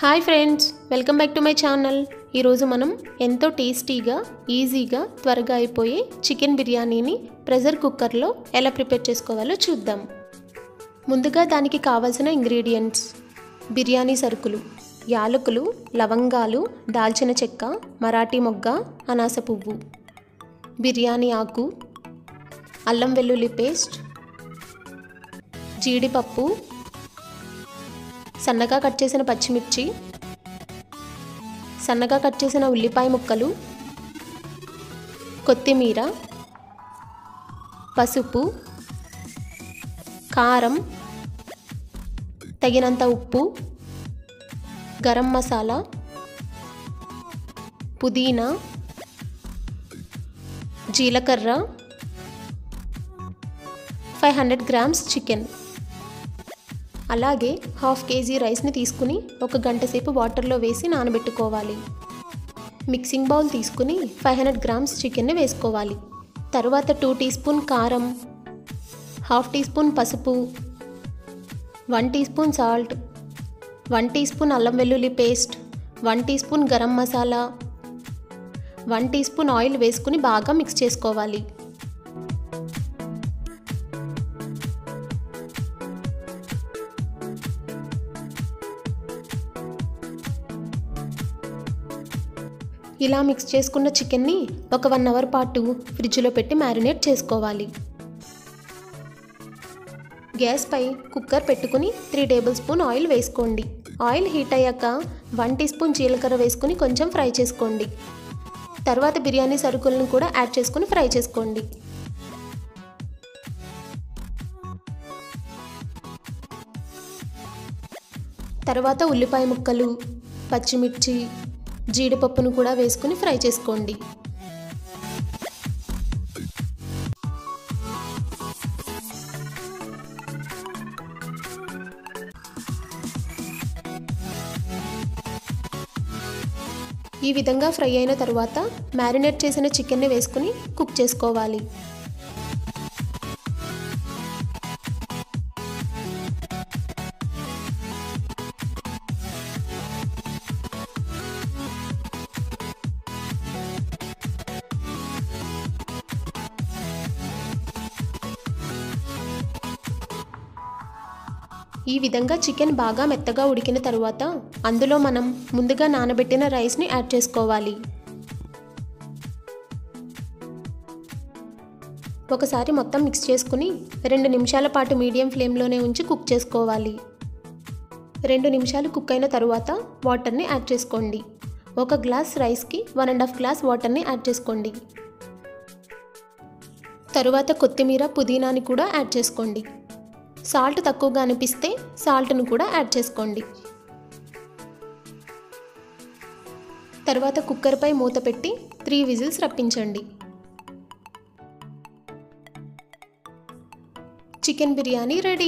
hi friends welcome back to my channel ఈరోజు మనం ఎంతో టేస్టీగా ఈజీగా త్వరగా అయిపోయే చికెన్ బిర్యానీని ప్రెషర్ కుక్కర్లో ఎలా ప్రిపేర్ చేసుకోవాలో చూద్దాం ముందుగా దానికి కావాల్సిన ఇంగ్రీడియంట్స్ బిర్యానీ సరుకులు యాలకులు లవంగాలు దాల్చిన చెక్క మరాఠీ మొగ్గ అనాస పువ్వు బిర్యానీ ఆకు అల్లం వెల్లుల్లి పేస్ట్ జీడిపప్పు సన్నగా కట్ చేసిన పచ్చిమిర్చి సన్నగా కట్ చేసిన ఉల్లిపాయ ముక్కలు కొత్తిమీర పసుపు కారం తగినంత ఉప్పు గరం మసాలా పుదీనా జీలకర్ర ఫైవ్ హండ్రెడ్ గ్రామ్స్ చికెన్ అలాగే హాఫ్ కేజీ రైస్ని తీసుకుని ఒక గంట సేపు వాటర్లో వేసి నానబెట్టుకోవాలి మిక్సింగ్ బౌల్ తీసుకుని ఫైవ్ హండ్రెడ్ గ్రామ్స్ చికెన్ని వేసుకోవాలి తర్వాత టూ టీ స్పూన్ కారం హాఫ్ టీ స్పూన్ పసుపు one teaspoon salt one teaspoon అల్లం వెల్లుల్లి paste one teaspoon garam masala one teaspoon oil వేసుకుని బాగా మిక్స్ చేసుకోవాలి ఇలా మిక్స్ చేసుకున్న చికెన్ని ఒక వన్ అవర్ పాటు ఫ్రిడ్జ్లో పెట్టి మ్యారినేట్ చేసుకోవాలి గ్యాస్పై కుక్కర్ పెట్టుకుని త్రీ టేబుల్ స్పూన్ ఆయిల్ వేసుకోండి ఆయిల్ హీట్ అయ్యాక వన్ టీ స్పూన్ జీలకర్ర వేసుకుని కొంచెం ఫ్రై చేసుకోండి తర్వాత బిర్యానీ సరుకులను కూడా యాడ్ చేసుకుని ఫ్రై చేసుకోండి తర్వాత ఉల్లిపాయ ముక్కలు పచ్చిమిర్చి జీడిపప్పును కూడా వేసుకుని ఫ్రై చేసుకోండి ఈ విధంగా ఫ్రై అయిన తర్వాత మ్యారినేట్ చేసిన చికెన్ని వేసుకుని కుక్ చేసుకోవాలి ఈ విధంగా చికెన్ బాగా మెత్తగా ఉడికిన తరువాత అందులో మనం ముందుగా నానబెట్టిన రైస్ని యాడ్ చేసుకోవాలి ఒకసారి మొత్తం మిక్స్ చేసుకుని రెండు నిమిషాల పాటు మీడియం ఫ్లేమ్లోనే ఉంచి కుక్ చేసుకోవాలి రెండు నిమిషాలు కుక్ అయిన తరువాత వాటర్ని యాడ్ చేసుకోండి ఒక గ్లాస్ రైస్కి వన్ అండ్ హాఫ్ గ్లాస్ వాటర్ని యాడ్ చేసుకోండి తరువాత కొత్తిమీర పుదీనాని కూడా యాడ్ చేసుకోండి సాల్ట్ తక్కువగా అనిపిస్తే సాల్ట్ను కూడా యాడ్ చేసుకోండి తర్వాత కుక్కర్పై మూత పెట్టి త్రీ విజిల్స్ రప్పించండి చికెన్ బిర్యానీ రెడీ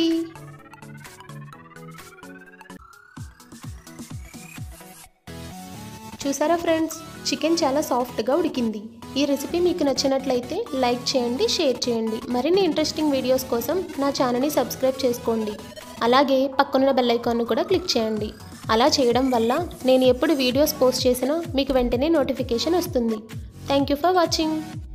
చూసారా ఫ్రెండ్స్ చికెన్ చాలా సాఫ్ట్గా ఉడికింది ఈ రెసిపీ మీకు నచ్చినట్లయితే లైక్ చేయండి షేర్ చేయండి మరిన్ని ఇంట్రెస్టింగ్ వీడియోస్ కోసం నా ఛానల్ని సబ్స్క్రైబ్ చేసుకోండి అలాగే పక్కనున్న బెల్ ఐకాన్ను కూడా క్లిక్ చేయండి అలా చేయడం వల్ల నేను ఎప్పుడు వీడియోస్ పోస్ట్ చేసినా మీకు వెంటనే నోటిఫికేషన్ వస్తుంది థ్యాంక్ యూ ఫర్ వాచింగ్